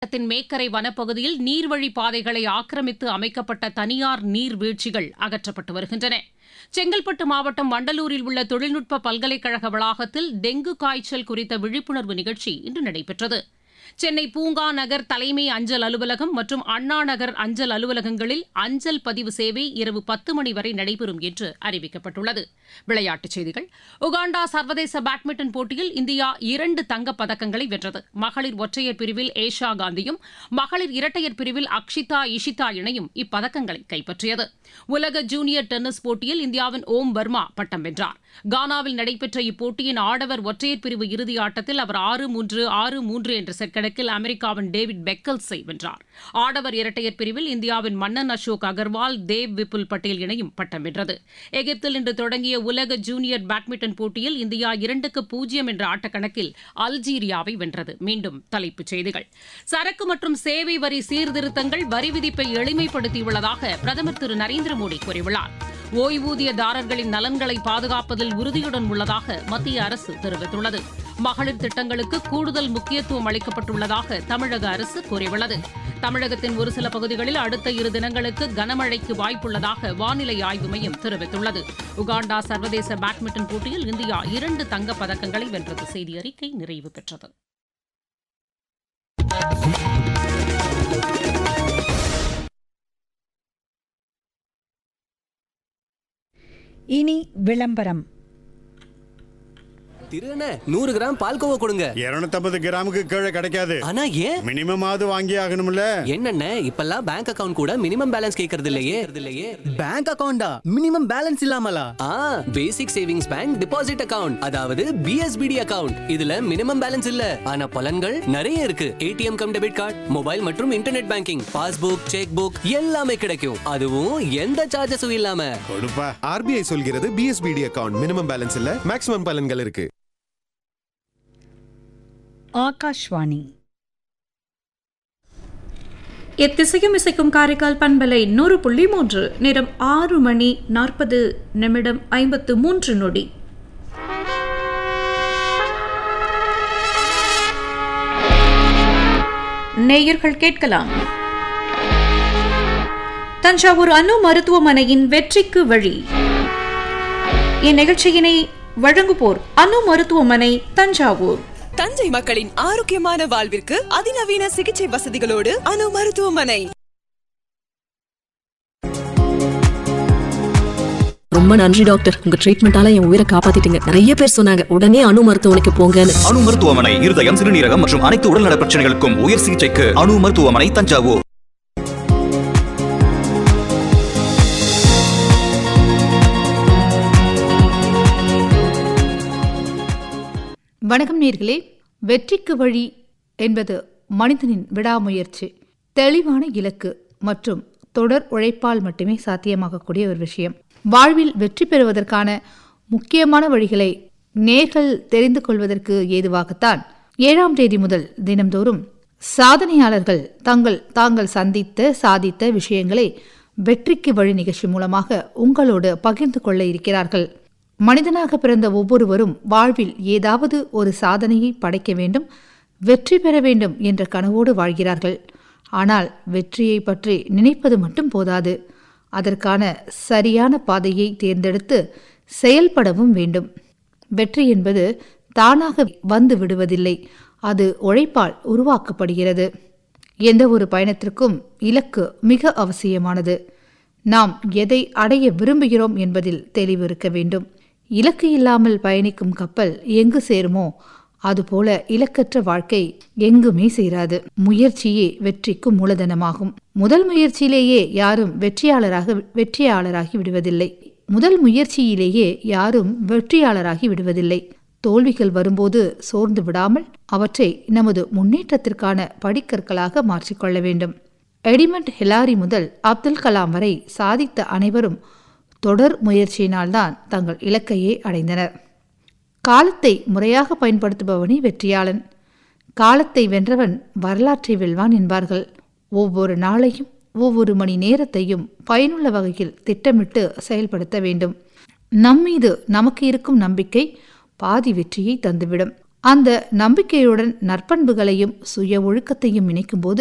மாவட்டத்தின் மேக்கரை வனப்பகுதியில் நீர்வழி பாதைகளை ஆக்கிரமித்து அமைக்கப்பட்ட தனியார் நீர்வீழ்ச்சிகள் அகற்றப்பட்டு வருகின்றன செங்கல்பட்டு மாவட்டம் வண்டலூரில் உள்ள தொழில்நுட்ப பல்கலைக்கழக வளாகத்தில் டெங்கு காய்ச்சல் குறித்த விழிப்புணர்வு நிகழ்ச்சி இன்று நடைபெற்றது சென்னை பூங்கா நகர் தலைமை அஞ்சல் அலுவலகம் மற்றும் அண்ணா நகர் அஞ்சல் அலுவலகங்களில் அஞ்சல் பதிவு சேவை இரவு பத்து மணி வரை நடைபெறும் என்று அறிவிக்கப்பட்டுள்ளது விளையாட்டுச் செய்திகள் உகாண்டா சர்வதேச பேட்மிண்டன் போட்டியில் இந்தியா இரண்டு தங்கப் பதக்கங்களை வென்றது மகளிர் ஒற்றையர் பிரிவில் ஏஷா காந்தியும் மகளிர் இரட்டையர் பிரிவில் அக்ஷிதா இஷிதா இணையும் இப்பதக்கங்களை கைப்பற்றியது உலக ஜூனியர் டென்னிஸ் போட்டியில் இந்தியாவின் ஓம் வர்மா பட்டம் வென்றார் கானாவில் நடைபெற்ற இப்போட்டியின் ஆடவர் ஒற்றையர் பிரிவு இறுதி ஆட்டத்தில் அவர் ஆறு மூன்று ஆறு மூன்று என்ற செட் கணக்கில் அமெரிக்காவின் டேவிட் பெக்கல்ஸை வென்றார் ஆடவர் இரட்டையர் பிரிவில் இந்தியாவின் மன்னன் அசோக் அகர்வால் தேவ் விபுல் பட்டேல் இணையும் பட்டம் வென்றது எகிப்தில் இன்று தொடங்கிய உலக ஜூனியர் பேட்மிண்டன் போட்டியில் இந்தியா இரண்டுக்கு பூஜ்ஜியம் என்ற ஆட்டக்கணக்கில் அல்ஜீரியாவை வென்றது மீண்டும் தலைப்புச் செய்திகள் சரக்கு மற்றும் சேவை வரி சீர்திருத்தங்கள் வரி விதிப்பை எளிமைப்படுத்தியுள்ளதாக பிரதமர் திரு நரேந்திர மோடி கூறியுள்ளார் ஓய்வூதியதாரர்களின் நலன்களை பாதுகாப்பதில் உறுதியுடன் உள்ளதாக மத்திய அரசு தெரிவித்துள்ளது மகளிர் திட்டங்களுக்கு கூடுதல் முக்கியத்துவம் அளிக்கப்பட்டுள்ளதாக தமிழக அரசு கூறியுள்ளது தமிழகத்தின் ஒரு சில பகுதிகளில் அடுத்த இரு தினங்களுக்கு கனமழைக்கு வாய்ப்புள்ளதாக வானிலை ஆய்வு மையம் தெரிவித்துள்ளது உகாண்டா சர்வதேச பேட்மிண்டன் போட்டியில் இந்தியா இரண்டு தங்கப் பதக்கங்களை வென்றது செய்தி அறிக்கை நிறைவு பெற்றது இனி விளம்பரம் திருண்ண நூறு கிராம் பால்கோவா கொடுங்க இருநூத்தம்பது கிராமுக்கு கீழே கிடைக்காது ஆனா ஏன் மினிமம் ஆவது வாங்கி ஆகணும்ல என்னென்ன இப்பெல்லாம் பேங்க் அக்கவுண்ட் கூட மினிமம் பேலன்ஸ் கேக்குறது இல்லையே இல்லையே பேங்க் அக்கவுண்டா மினிமம் பேலன்ஸ் இல்லாமலா ஆ basic savings bank deposit account அதாவது பிஎஸ்பிடி அக்கவுண்ட் இதுல மினிமம் பேலன்ஸ் இல்ல ஆனா பலன்கள் நிறைய இருக்கு ATM cum debit card mobile மற்றும் internet banking passbook cheque book எல்லாமே கிடைக்கும் அதுவும் எந்த சார்ஜஸும் இல்லாம கொடுப்பா ஆர்பிஐ சொல்கிறது பிஎஸ்பிடி அக்கவுண்ட் மினிமம் பேலன்ஸ் இல்ல மேக்ஸிமம் பலன்கள் இருக்கு ஆகாஷ்வாணி எத்திசையும் இசைக்கும் காரைக்கால் பண்பலை நூறு புள்ளி மூன்று நேரம் ஆறு மணி நாற்பது நிமிடம் ஐம்பத்து மூன்று நொடி நேயர்கள் கேட்கலாம் தஞ்சாவூர் அணு மருத்துவமனையின் வெற்றிக்கு வழி இந்நிகழ்ச்சியினை வழங்குவோர் அணு மருத்துவமனை தஞ்சாவூர் தஞ்சை மக்களின் ஆரோக்கியமான வாழ்விற்கு அதிநவீன சிகிச்சை வசதிகளோடு அணு மருத்துவமனை ரொம்ப நன்றி டாக்டர் உங்க ட்ரீட்மெண்டால என் உயிரை காப்பாத்திட்டீங்க நிறைய பேர் சொன்னாங்க உடனே அணு மருத்துவமனைக்கு போங்கன்னு அணு மருத்துவமனை இருதயம் சிறுநீரகம் மற்றும் அனைத்து உடல்நல பிரச்சனைகளுக்கும் உயர் சிகிச்சைக்கு அணு மருத்துவமனை தஞ்சாவூர் வணக்கம் நேர்களே வெற்றிக்கு வழி என்பது மனிதனின் விடாமுயற்சி தெளிவான இலக்கு மற்றும் தொடர் உழைப்பால் மட்டுமே சாத்தியமாகக்கூடிய ஒரு விஷயம் வாழ்வில் வெற்றி பெறுவதற்கான முக்கியமான வழிகளை நேர்கள் தெரிந்து கொள்வதற்கு ஏதுவாகத்தான் ஏழாம் தேதி முதல் தினம்தோறும் சாதனையாளர்கள் தங்கள் தாங்கள் சந்தித்த சாதித்த விஷயங்களை வெற்றிக்கு வழி நிகழ்ச்சி மூலமாக உங்களோடு பகிர்ந்து கொள்ள இருக்கிறார்கள் மனிதனாக பிறந்த ஒவ்வொருவரும் வாழ்வில் ஏதாவது ஒரு சாதனையை படைக்க வேண்டும் வெற்றி பெற வேண்டும் என்ற கனவோடு வாழ்கிறார்கள் ஆனால் வெற்றியை பற்றி நினைப்பது மட்டும் போதாது அதற்கான சரியான பாதையை தேர்ந்தெடுத்து செயல்படவும் வேண்டும் வெற்றி என்பது தானாக வந்து விடுவதில்லை அது உழைப்பால் உருவாக்கப்படுகிறது எந்த ஒரு பயணத்திற்கும் இலக்கு மிக அவசியமானது நாம் எதை அடைய விரும்புகிறோம் என்பதில் தெளிவு இருக்க வேண்டும் இலக்கு இல்லாமல் பயணிக்கும் கப்பல் எங்கு சேருமோ அதுபோல இலக்கற்ற வாழ்க்கை எங்குமே சேராது முயற்சியே வெற்றிக்கு மூலதனமாகும் முதல் முயற்சியிலேயே யாரும் வெற்றியாளராக வெற்றியாளராகி விடுவதில்லை முதல் முயற்சியிலேயே யாரும் வெற்றியாளராகி விடுவதில்லை தோல்விகள் வரும்போது சோர்ந்து விடாமல் அவற்றை நமது முன்னேற்றத்திற்கான படிக்கற்களாக மாற்றிக்கொள்ள வேண்டும் எடிமண்ட் ஹிலாரி முதல் அப்துல் கலாம் வரை சாதித்த அனைவரும் தொடர் முயற்சியினால்தான் தங்கள் இலக்கையே அடைந்தனர் காலத்தை முறையாக பயன்படுத்துபவனே வெற்றியாளன் காலத்தை வென்றவன் வரலாற்றை வெல்வான் என்பார்கள் ஒவ்வொரு நாளையும் ஒவ்வொரு மணி நேரத்தையும் பயனுள்ள வகையில் திட்டமிட்டு செயல்படுத்த வேண்டும் நம்மீது நமக்கு இருக்கும் நம்பிக்கை பாதி வெற்றியை தந்துவிடும் அந்த நம்பிக்கையுடன் நற்பண்புகளையும் சுய ஒழுக்கத்தையும் இணைக்கும்போது